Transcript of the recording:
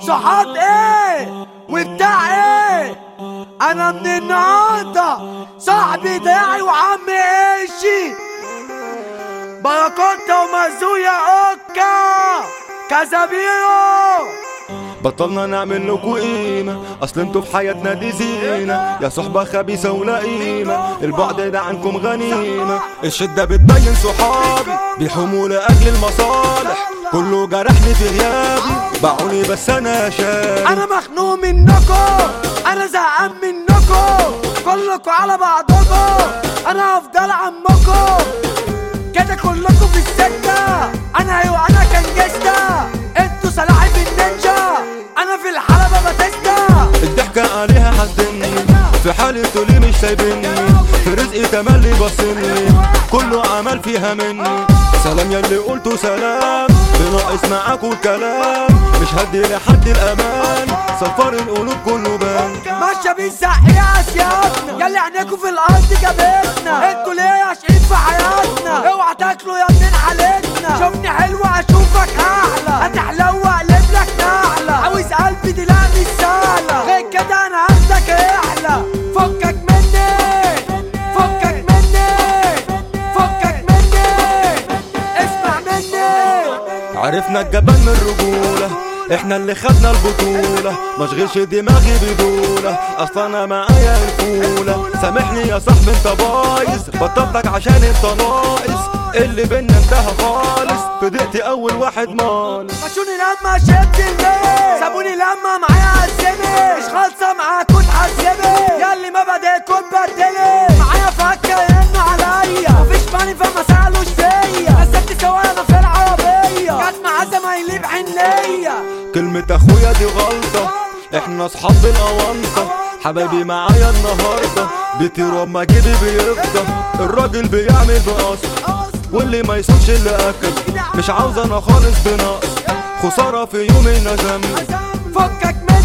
صحاب ايه وبتاع ايه انا من النهارده صاحبي داعي وعمي ايشي باراكوتا ومازويا اوكا كازابيرو بطلنا نعمل لكم قيمة أصل انتوا في حياتنا دي زينة يا صحبة خبيثة ولا قيمة البعد ده عنكم غنيمة الشدة بتبين صحابي بيحوموا لأجل المصالح كله جرحني في غيابي باعوني بس أنا شاري انا مخنوق منكم انا زهقان منكم كلكم على بعضكم انا هفضل عمكم كده كلكم في السكه انا ايوه انا كنجستا انتوا سلاحف النينجا انا في الحلبه باتيستا الضحكة عليها حزني في حالي انتوا ليه مش سايبني في رزقي تملي بصني كله عمل فيها مني سلام ياللي قلتوا سلام بناقص معاكوا الكلام مش هدي لحد الامان سفر القلوب كله بان ماشيه بالزق يا اسيادنا ياللي عينيكوا في الارض جابتنا انتوا ليه عاشقين في حياتنا اوعى تاكلوا يا ابنين حالتنا شوفني حلو اشوفك اعلى هتحلو واقلب لك نعلة عاوز قلبي دي لا مش سهلة غير كده انا هاخدك احلى فكك مني فكك مني فكك مني اسمع مني عرفنا الجبان من الرجولة احنا اللي خدنا البطولة مشغلش دماغي بدولة اصلا انا معايا الفولة سامحني يا صاحبي انت بايظ بطلتك عشان انت ناقص اللي بينا انتهى خالص فضقت اول واحد مال مشوني لما شدت الليل سابوني لما معايا عزمي مش خالصة معاكوا تحزمي ياللي ما بديتكوا تبدلي معايا فكة يرنوا عليا مفيش ماني فما سألوش فيا نزلت سوايا انا في العربية جت معاه زمايلي بحنية كلمة اخويا دي غلطة احنا اصحاب الاونطة حبايبي معايا النهاردة بيطيروا ما جيبي بيفضى الراجل بيعمل بقصد واللي ما يصونش اللي اكل مش عاوز انا خالص بنقص خسارة في يوم الندم فكك